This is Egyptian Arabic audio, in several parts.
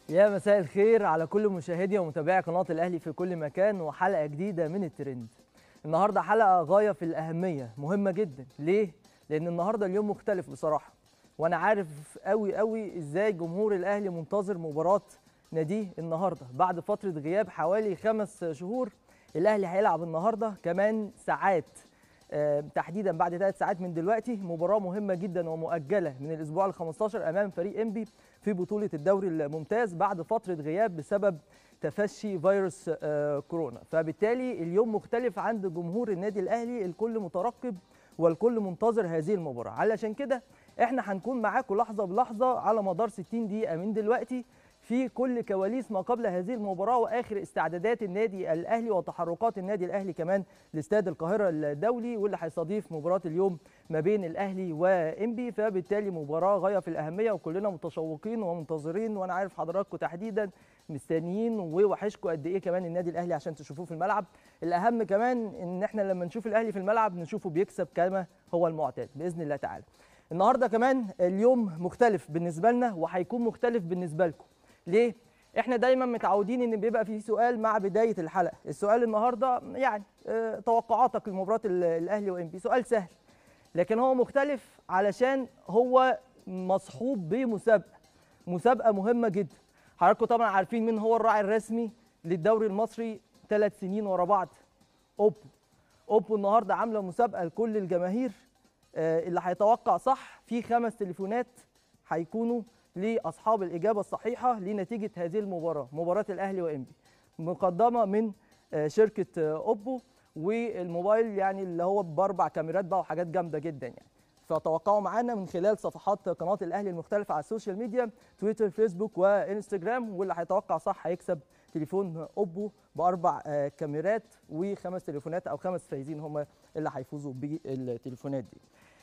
يا مساء الخير على كل مشاهدي ومتابعي قناة الأهلي في كل مكان وحلقة جديدة من الترند النهاردة حلقة غاية في الأهمية مهمة جدا ليه؟ لأن النهاردة اليوم مختلف بصراحة وأنا عارف قوي قوي إزاي جمهور الأهلي منتظر مباراة ناديه النهاردة بعد فترة غياب حوالي خمس شهور الأهلي هيلعب النهاردة كمان ساعات آه، تحديدا بعد ثلاث ساعات من دلوقتي مباراة مهمة جدا ومؤجلة من الأسبوع ال 15 أمام فريق إنبي في بطولة الدوري الممتاز بعد فترة غياب بسبب تفشي فيروس آه، كورونا فبالتالي اليوم مختلف عند جمهور النادي الأهلي الكل مترقب والكل منتظر هذه المباراة علشان كده احنا هنكون معاكم لحظة بلحظة على مدار 60 دقيقة من دلوقتي في كل كواليس ما قبل هذه المباراة وآخر استعدادات النادي الأهلي وتحركات النادي الأهلي كمان لاستاد القاهرة الدولي واللي هيستضيف مباراة اليوم ما بين الأهلي وإنبي فبالتالي مباراة غاية في الأهمية وكلنا متشوقين ومنتظرين وأنا عارف حضراتكم تحديدا مستنيين ووحشكم قد إيه كمان النادي الأهلي عشان تشوفوه في الملعب الأهم كمان إن إحنا لما نشوف الأهلي في الملعب نشوفه بيكسب كما هو المعتاد بإذن الله تعالى النهارده كمان اليوم مختلف بالنسبة لنا وهيكون مختلف بالنسبة لكم ليه؟ احنا دايما متعودين ان بيبقى في سؤال مع بدايه الحلقه، السؤال النهارده يعني اه توقعاتك لمباراه ال- الاهلي وانبي، سؤال سهل لكن هو مختلف علشان هو مصحوب بمسابقه، مسابقه مهمه جدا. حضراتكم طبعا عارفين مين هو الراعي الرسمي للدوري المصري ثلاث سنين ورا بعض اوبو. اوبو النهارده عامله مسابقه لكل الجماهير اه اللي هيتوقع صح في خمس تليفونات هيكونوا لاصحاب الاجابه الصحيحه لنتيجه هذه المباراه مباراه الاهلي وانبي مقدمه من آه، شركه آه، اوبو والموبايل يعني اللي هو باربع كاميرات بقى وحاجات جامده جدا يعني فتوقعوا معانا من خلال صفحات قناه الاهلي المختلفه على السوشيال ميديا تويتر فيسبوك وانستجرام واللي هيتوقع صح هيكسب تليفون اوبو باربع آه، كاميرات وخمس تليفونات او خمس فايزين هم اللي هيفوزوا بالتليفونات دي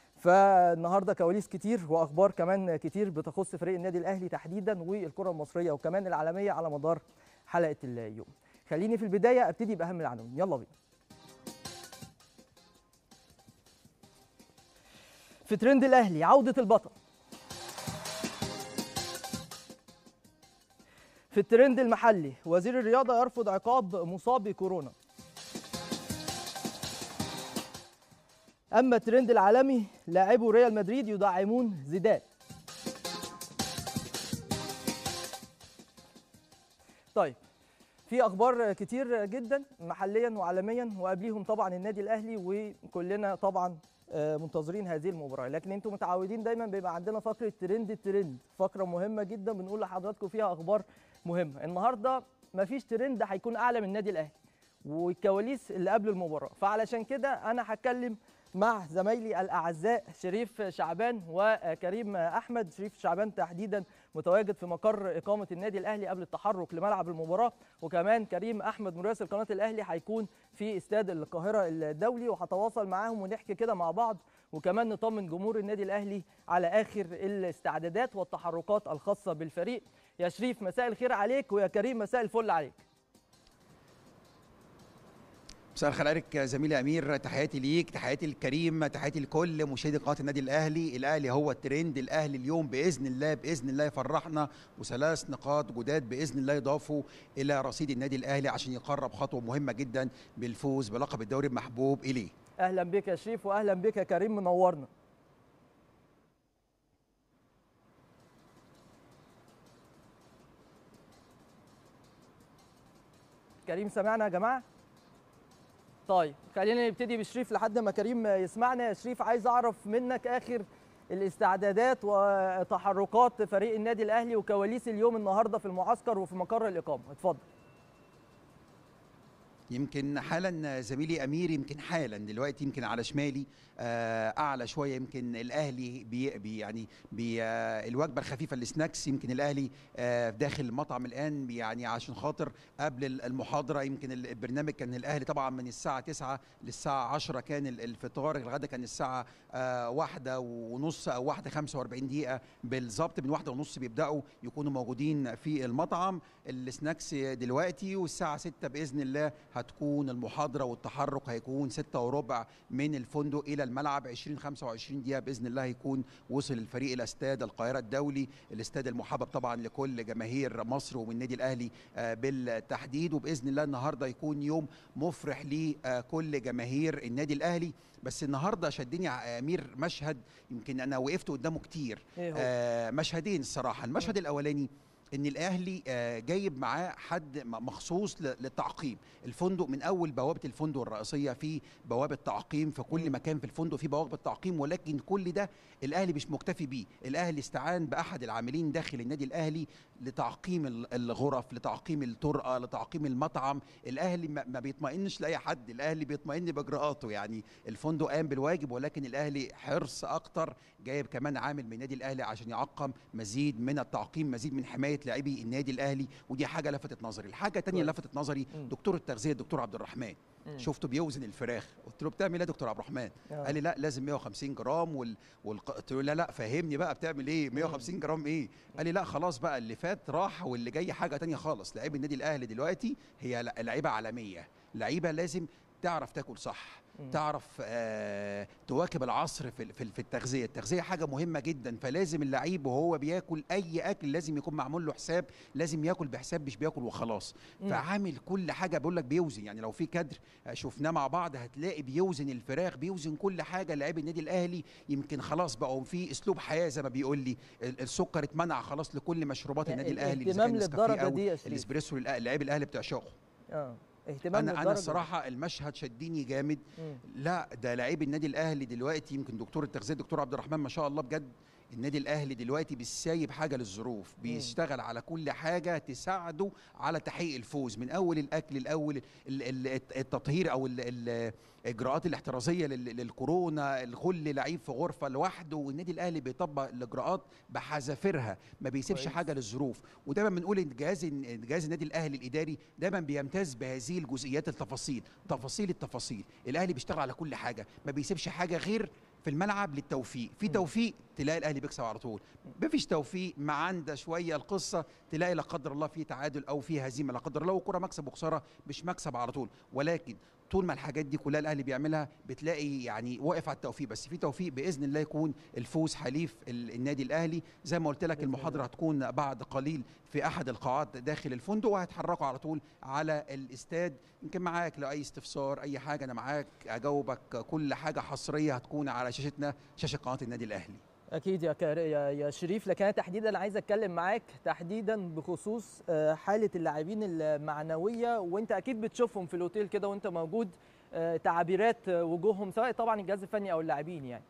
فالنهارده كواليس كتير واخبار كمان كتير بتخص فريق النادي الاهلي تحديدا والكره المصريه وكمان العالميه على مدار حلقه اليوم خليني في البدايه ابتدي باهم العناوين يلا بينا في ترند الاهلي عوده البطل في الترند المحلي وزير الرياضه يرفض عقاب مصاب بكورونا اما الترند العالمي لاعبو ريال مدريد يدعمون زيدان طيب في اخبار كتير جدا محليا وعالميا وقبليهم طبعا النادي الاهلي وكلنا طبعا آه، منتظرين هذه المباراه لكن انتم متعودين دايما بيبقى عندنا فقره ترند الترند فقره مهمه جدا بنقول لحضراتكم فيها اخبار مهمه النهارده مفيش ترند هيكون اعلى من النادي الاهلي والكواليس اللي قبل المباراه فعلشان كده انا هتكلم مع زمايلي الاعزاء شريف شعبان وكريم احمد شريف شعبان تحديدا متواجد في مقر اقامه النادي الاهلي قبل التحرك لملعب المباراه وكمان كريم احمد مراسل قناه الاهلي هيكون في استاد القاهره الدولي وهتواصل معاهم ونحكي كده مع بعض وكمان نطمن جمهور النادي الاهلي على اخر الاستعدادات والتحركات الخاصه بالفريق يا شريف مساء الخير عليك ويا كريم مساء الفل عليك مساء الخير عليك يا زميلي امير تحياتي ليك تحياتي لكريم تحياتي لكل مشاهدي قناه النادي الاهلي الاهلي هو الترند الاهلي اليوم باذن الله باذن الله يفرحنا وثلاث نقاط جداد باذن الله يضافوا الى رصيد النادي الاهلي عشان يقرب خطوه مهمه جدا بالفوز بلقب الدوري المحبوب اليه اهلا بك يا شريف واهلا بك يا كريم منورنا كريم سمعنا يا جماعه طيب خلينا نبتدي بشريف لحد ما كريم يسمعنا يا شريف عايز اعرف منك اخر الاستعدادات وتحركات فريق النادي الاهلي وكواليس اليوم النهارده في المعسكر وفي مقر الاقامه اتفضل يمكن حالا زميلي امير يمكن حالا دلوقتي يمكن على شمالي آه، اعلى شويه يمكن الاهلي بي بي يعني بي آه، الوجبه الخفيفه السناكس يمكن الاهلي آه، داخل المطعم الان بي- يعني عشان خاطر قبل ال- المحاضره يمكن ال- البرنامج كان الاهلي طبعا من الساعه 9 للساعه 10 كان ال- الفطار الغدا كان الساعه آه، واحدة ونص او واحدة 45 دقيقه بالظبط من واحدة ونص بيبداوا يكونوا موجودين في المطعم السناكس دلوقتي والساعه 6 باذن الله هتكون المحاضره والتحرك هيكون ستة وربع من الفندق الى الملعب 20 25 دقيقه باذن الله هيكون وصل الفريق الى استاد القاهره الدولي الاستاد المحبب طبعا لكل جماهير مصر والنادي الاهلي آه، بالتحديد وباذن الله النهارده يكون يوم مفرح لكل جماهير النادي الاهلي بس النهارده شدني يا امير مشهد يمكن انا وقفت قدامه كتير ايه هو آه مشهدين الصراحه المشهد الاولاني ان الاهلي آه جايب معاه حد م- مخصوص ل- للتعقيم الفندق من اول بوابه الفندق الرئيسيه في بوابه تعقيم في كل مم. مكان في الفندق في بوابه تعقيم ولكن كل ده الاهلي مش مكتفي بيه الاهلي استعان باحد العاملين داخل النادي الاهلي لتعقيم ال- الغرف لتعقيم الطرقه لتعقيم المطعم الاهلي ما ما بيطمئنش لاي حد الاهلي بيطمئن باجراءاته يعني الفندق قام بالواجب ولكن الاهلي حرص اكتر جايب كمان عامل من النادي الاهلي عشان يعقم مزيد من التعقيم مزيد من حمايه لاعبي النادي الاهلي ودي حاجه لفتت نظري الحاجه الثانيه اللي كويس. لفتت نظري مم. دكتور التغذيه الدكتور عبد الرحمن مم. شفته بيوزن الفراخ قلت له بتعمل ايه يا دكتور عبد الرحمن آه. قال لي لا لازم 150 جرام وال... والق... قلت له لا لا فهمني بقى بتعمل ايه 150 جرام ايه قال لي لا خلاص بقى اللي فات راح واللي جاي حاجه تانية خالص لعيب النادي الاهلي دلوقتي هي ل- لعيبه عالميه لعيبه لازم تعرف تاكل صح مم. تعرف آه تواكب العصر في ال- في ال- في التغذيه التغذيه حاجه مهمه جدا فلازم اللعيب وهو بياكل اي اكل لازم يكون معمول له حساب لازم ياكل بحساب مش بياكل وخلاص مم. فعامل كل حاجه بقول لك بيوزن يعني لو في كادر آه، شفناه مع بعض هتلاقي بيوزن الفراخ بيوزن كل حاجه لاعب النادي الاهلي يمكن خلاص بقوا في اسلوب حياه زي ما بيقول لي ال- السكر اتمنع خلاص لكل مشروبات يعني النادي الاهلي إذا اهتمام كان نسكافيه للدرجة أو دي يا شريف. الاسبريسو للأ- لاعب الاهلي بتعشقه اه اهتمام انا انا للدرجة. الصراحه المشهد شدني جامد مم. لا ده لعيب النادي الاهلي دلوقتي يمكن دكتور التغذيه دكتور عبد الرحمن ما شاء الله بجد النادي الاهلي دلوقتي بالسايب حاجه للظروف بيشتغل على كل حاجه تساعده على تحقيق الفوز من اول الاكل الاول ال- ال- التطهير او ال- ال- الاجراءات الاحترازيه لل- للكورونا الكل لعيب في غرفه لوحده والنادي الاهلي بيطبق الاجراءات بحذافيرها ما بيسيبش كويس. حاجه للظروف ودايما بنقول ان جهاز جهاز النادي الاهلي الاداري دايما بيمتاز بهذه الجزئيات التفاصيل تفاصيل التفاصيل الاهلي بيشتغل على كل حاجه ما بيسيبش حاجه غير في الملعب للتوفيق في مم. توفيق تلاقي الاهلي بيكسب على طول مفيش توفيق مع عنده شويه القصه تلاقي لا قدر الله في تعادل او في هزيمه لا قدر الله وكره مكسب وخساره مش مكسب على طول ولكن طول ما الحاجات دي كلها الاهلي بيعملها بتلاقي يعني واقف على التوفيق بس في توفيق باذن الله يكون الفوز حليف ال- النادي الاهلي زي ما قلت لك بإذن المحاضره الله. هتكون بعد قليل في احد القاعات داخل الفندق وهيتحركوا على طول على الاستاد يمكن معاك لو اي استفسار اي حاجه انا معاك اجاوبك كل حاجه حصريه هتكون على شاشتنا شاشه قناه النادي الاهلي اكيد يا كار... يا يا شريف لكن انا تحديدا عايز اتكلم معاك تحديدا بخصوص آه، حاله اللاعبين المعنويه وانت اكيد بتشوفهم في الاوتيل كده وانت موجود آه، تعبيرات آه، وجوههم سواء طبعا الجهاز الفني او اللاعبين يعني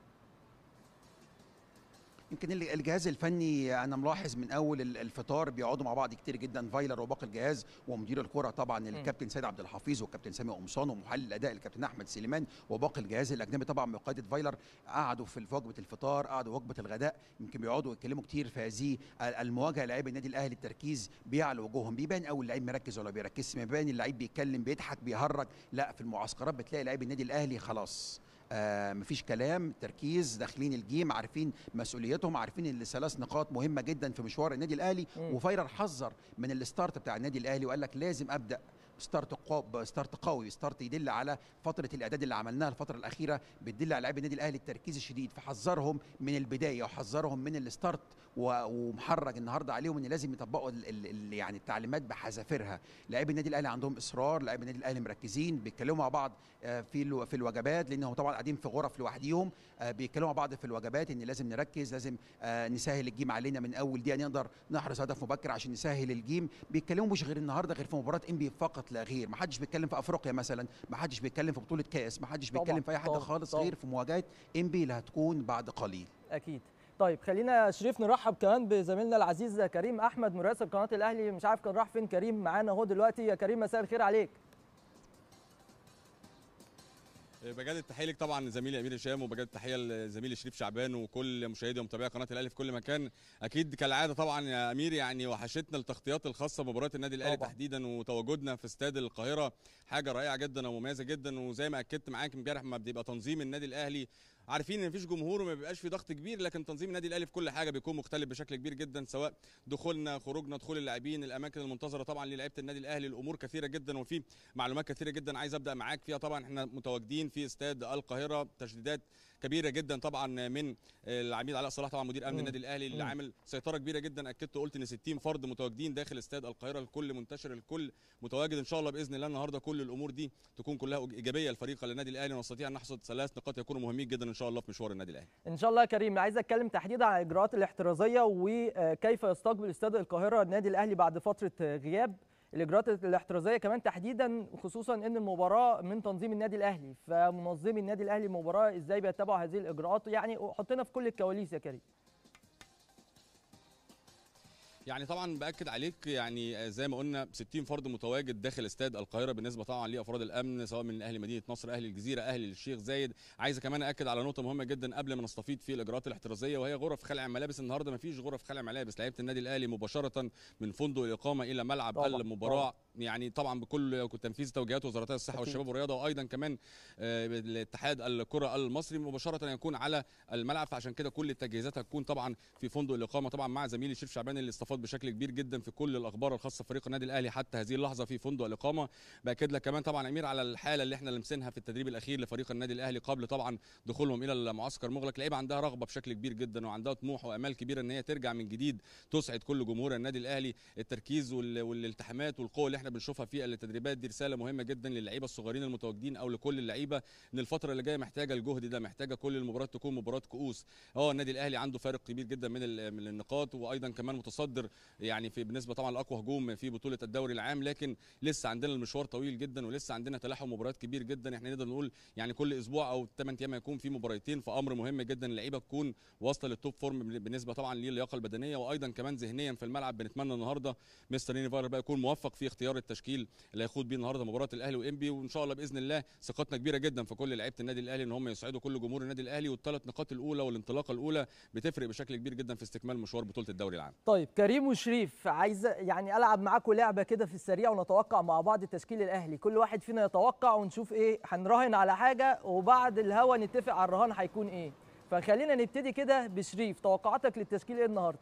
يمكن ال- الجهاز الفني انا ملاحظ من اول ال- الفطار بيقعدوا مع بعض كتير جدا فايلر وباقي الجهاز ومدير الكره طبعا الكابتن سيد عبد الحفيظ والكابتن سامي قمصان ومحلل الاداء الكابتن احمد سليمان وباقي الجهاز الاجنبي طبعا بقياده فايلر قعدوا في في وجبه الفطار قعدوا وجبه الغداء يمكن بيقعدوا يتكلموا كتير في هذه ال- المواجهه لاعبي النادي الاهلي التركيز بيعلى وجوههم بيبان اول اللعيب مركز ولا بيركزش بيبان اللعيب بيتكلم بيضحك بيهرج لا في المعسكرات بتلاقي لاعبي النادي الاهلي خلاص آه مفيش كلام تركيز داخلين الجيم عارفين مسؤوليتهم عارفين ان الثلاث نقاط مهمه جدا في مشوار النادي الاهلي مم. وفايرر حذر من الستارت بتاع النادي الاهلي وقال لك لازم ابدا ستارت قو... ستارت قوي ستارت يدل على فتره الاعداد اللي عملناها الفتره الاخيره بتدل على لاعبي النادي الاهلي التركيز الشديد فحذرهم من البدايه وحذرهم من الستارت و... ومحرج النهارده عليهم ان لازم يطبقوا ال... ال... ال... يعني التعليمات بحذافيرها لاعبي النادي الاهلي عندهم اصرار لاعبي النادي الاهلي مركزين بيتكلموا مع بعض آه، في الو... في الوجبات لانهم طبعا قاعدين في غرف لوحديهم آه، بيتكلموا مع بعض في الوجبات ان لازم نركز لازم آه، نسهل الجيم علينا من اول دقيقه نقدر نحرز هدف مبكر عشان نسهل الجيم بيتكلموا مش غير النهارده غير في مباراه انبي فقط لا غير ما حدش بيتكلم في افريقيا مثلا ما حدش بيتكلم في بطوله كاس ما حدش طبعاً، بيتكلم في اي حاجه طبعاً، خالص طبعاً. غير في مواجهه انبي اللي هتكون بعد قليل اكيد طيب خلينا يا شريف نرحب كمان بزميلنا العزيز كريم احمد مراسل قناه الاهلي مش عارف كان راح فين كريم معانا اهو دلوقتي يا كريم مساء الخير عليك بجد التحيه لك طبعا زميلي امير هشام وبجد التحيه لزميلي شريف شعبان وكل مشاهدي ومتابعي قناه الاهلي في كل مكان اكيد كالعاده طبعا يا امير يعني وحشتنا التغطيات الخاصه بمباراه النادي الاهلي طبعاً. تحديدا وتواجدنا في استاد القاهره حاجه رائعه جدا ومميزه جدا وزي ما اكدت معاك امبارح ما بيبقى تنظيم النادي الاهلي عارفين ان مفيش جمهور وما بيبقاش في ضغط كبير لكن تنظيم النادي الاهلي في كل حاجه بيكون مختلف بشكل كبير جدا سواء دخولنا خروجنا دخول اللاعبين الاماكن المنتظره طبعا للاعيبه النادي الاهلي الامور كثيره جدا وفي معلومات كثيره جدا عايز ابدا معاك فيها طبعا احنا متواجدين في استاد القاهره تشديدات كبيره جدا طبعا من العميد علاء صلاح طبعا مدير امن مم. النادي الاهلي اللي مم. عامل سيطره كبيره جدا اكدت وقلت ان 60 فرد متواجدين داخل استاد القاهره الكل منتشر الكل متواجد ان شاء الله باذن الله النهارده كل الامور دي تكون كلها ايجابيه لفريق النادي الاهلي ونستطيع ان نحصد ثلاث نقاط يكونوا مهمين جدا ان شاء الله في مشوار النادي الاهلي ان شاء الله يا كريم عايز اتكلم تحديدا عن الاجراءات الاحترازيه وكيف يستقبل استاد القاهره النادي الاهلي بعد فتره غياب الاجراءات الاحترازيه كمان تحديدا خصوصا ان المباراه من تنظيم النادي الاهلي فمنظمي النادي الاهلي المباراه ازاي بيتبعوا هذه الاجراءات يعني حطينا في كل الكواليس يا كريم يعني طبعا باكد عليك يعني زي ما قلنا 60 فرد متواجد داخل استاد القاهره بالنسبه طبعا لافراد الامن سواء من اهل مدينه نصر اهل الجزيره اهل الشيخ زايد عايز كمان اكد على نقطه مهمه جدا قبل ما نستفيد في الاجراءات الاحترازيه وهي غرف خلع الملابس النهارده ما فيش غرف خلع ملابس لعيبه النادي الاهلي مباشره من فندق الاقامه الى ملعب طبعاً، المباراه يعني طبعا بكل تنفيذ توجيهات وزارتي الصحه أكيد. والشباب والرياضه وايضا كمان آه، الاتحاد الكره المصري مباشره يكون على الملعب فعشان كده كل التجهيزات هتكون طبعا في فندق الاقامه طبعا مع زميلي شريف شعبان اللي استفاد بشكل كبير جدا في كل الاخبار الخاصه بفريق النادي الاهلي حتى هذه اللحظه في فندق الاقامه باكد لك كمان طبعا امير على الحاله اللي احنا لمسينها في التدريب الاخير لفريق النادي الاهلي قبل طبعا دخولهم الى المعسكر مغلق لعيبه عندها رغبه بشكل كبير جدا وعندها طموح وامال كبيره ان هي ترجع من جديد تسعد كل جمهور النادي الاهلي التركيز وال- والالتحامات والقوه اللي احنا بنشوفها في التدريبات دي رساله مهمه جدا للعيبه الصغيرين المتواجدين او لكل اللعيبه ان الفتره اللي جايه محتاجه الجهد ده محتاجه كل المباريات تكون مباراه كؤوس اه النادي الاهلي عنده فارق كبير جدا من ال- من النقاط وايضا كمان متصدر يعني في بالنسبه طبعا لاقوى هجوم في بطوله الدوري العام لكن لسه عندنا المشوار طويل جدا ولسه عندنا تلاحم مباريات كبير جدا احنا نقدر نقول يعني كل اسبوع او 8 ايام هيكون في مباراتين فامر مهم جدا اللعيبه تكون واصله للتوب فورم بالنسبه طبعا للياقه البدنيه وايضا كمان ذهنيا في الملعب بنتمنى النهارده مستر نيني فايلر بقى يكون موفق في اختيار التشكيل اللي هيخوض بيه النهارده مباراه الاهلي وانبي وان شاء الله باذن الله ثقتنا كبيره جدا في كل لعيبه النادي الاهلي ان هم يسعدوا كل جمهور النادي الاهلي والثلاث نقاط الاولى والانطلاقه الاولى بتفرق بشكل كبير جدا في استكمال مشوار بطوله الدوري العام طيب كريم وشريف عايز يعني العب معاكم لعبه كده في السريع ونتوقع مع بعض تشكيل الاهلي كل واحد فينا يتوقع ونشوف ايه هنراهن على حاجه وبعد الهوا نتفق على الرهان هيكون ايه فخلينا نبتدي كده بشريف توقعاتك للتشكيل ايه النهارده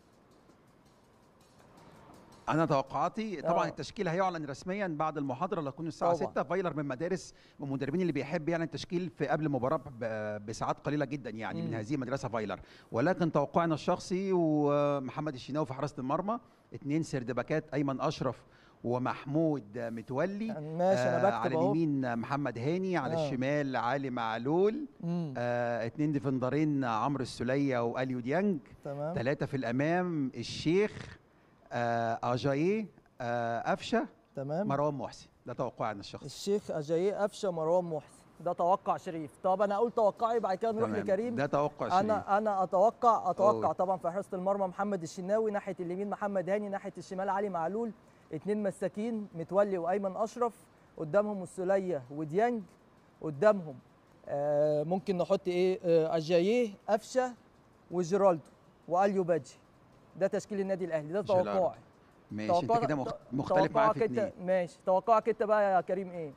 انا توقعاتي طبعا آه. التشكيل هيعلن رسميا بعد المحاضره اللي هتكون الساعه طبعاً. 6 فايلر من مدارس من المدربين اللي بيحب يعلن التشكيل في قبل المباراه ب- بساعات قليله جدا يعني مم. من هذه المدرسه فايلر ولكن توقعنا الشخصي ومحمد الشناوي في حراسه المرمى اثنين سردباكات ايمن اشرف ومحمود متولي ماشي انا آه، بكتب على اهو اليمين محمد هاني على آه. الشمال علي معلول مم، آه، اتنين ديفندرين عمرو السوليه واليو ديانج تمام ثلاثة في الأمام الشيخ آه أجاييه آه أفشة تمام مروان محسن ده توقعنا الشخصي الشيخ اجاييه قفشه مروان محسن ده توقع شريف طب انا اقول توقعي بعد كده نروح تمام. لكريم ده توقع شريف انا انا اتوقع اتوقع قول. طبعا في حراسه المرمى محمد الشناوي ناحيه اليمين محمد هاني ناحيه الشمال علي معلول اتنين مساكين متولي وايمن اشرف قدامهم السوليه وديانج قدامهم آه ممكن نحط ايه آه اجاييه قفشه وجيرالدو واليو بادجي ده تشكيل النادي الاهلي ده جيرالدو. توقعي ماشي انت توقع- كده مخ- مختلف معايا توقعك في انت اتنين ماشي توقعك انت بقى يا كريم ايه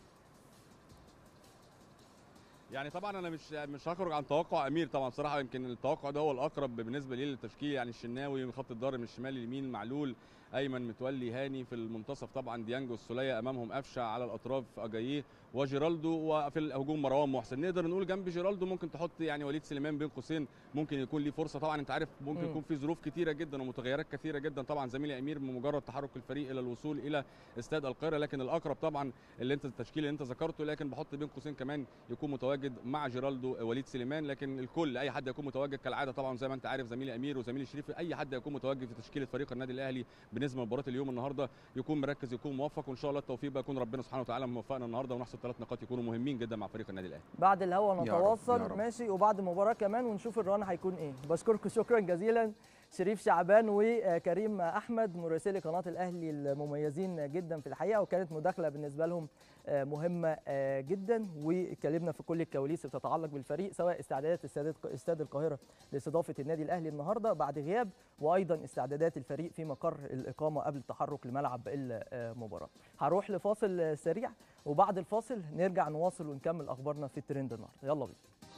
يعني طبعا انا مش مش هخرج عن توقع امير طبعا بصراحه يمكن التوقع ده هو الاقرب بالنسبه لي للتشكيل يعني الشناوي من خط الظهر من الشمال لليمين معلول ايمن متولي هاني في المنتصف طبعا ديانجو السوليه امامهم قفشه على الاطراف اجاييه وجيرالدو وفي الهجوم مروان محسن نقدر نقول جنب جيرالدو ممكن تحط يعني وليد سليمان بين قوسين ممكن يكون ليه فرصه طبعا انت عارف ممكن مم. يكون في ظروف كتيره جدا ومتغيرات كثيره جدا طبعا زميلي امير بمجرد تحرك الفريق الى الوصول الى استاد القاهره لكن الاقرب طبعا اللي انت التشكيل اللي انت ذكرته لكن بحط بين قوسين كمان يكون متواجد مع جيرالدو وليد سليمان لكن الكل اي حد يكون متواجد كالعاده طبعا زي ما انت عارف زميلي امير وزميلي شريف اي حد يكون متواجد في تشكيله فريق النادي الاهلي بالنسبه لمباراه اليوم النهارده يكون مركز يكون موفق وان شاء الله التوفيق بقى يكون ربنا سبحانه وتعالى موفقنا النهارده ونحصل ثلاث نقاط يكونوا مهمين جدا مع فريق النادي الاهلي بعد الهوا يا رب، نتواصل يا رب. ماشي وبعد المباراه كمان ونشوف الران هيكون ايه بشكركم شكرا جزيلا شريف شعبان وكريم احمد مراسلي قناه الاهلي المميزين جدا في الحقيقه وكانت مداخله بالنسبه لهم آه، مهمه آه، جدا واتكلمنا في كل الكواليس اللي بتتعلق بالفريق سواء استعدادات استاد استاد القاهره لاستضافه النادي الاهلي النهارده بعد غياب وايضا استعدادات الفريق في مقر الاقامه قبل التحرك لملعب المباراه هروح لفاصل سريع وبعد الفاصل نرجع نواصل ونكمل اخبارنا في الترند النهارده يلا بينا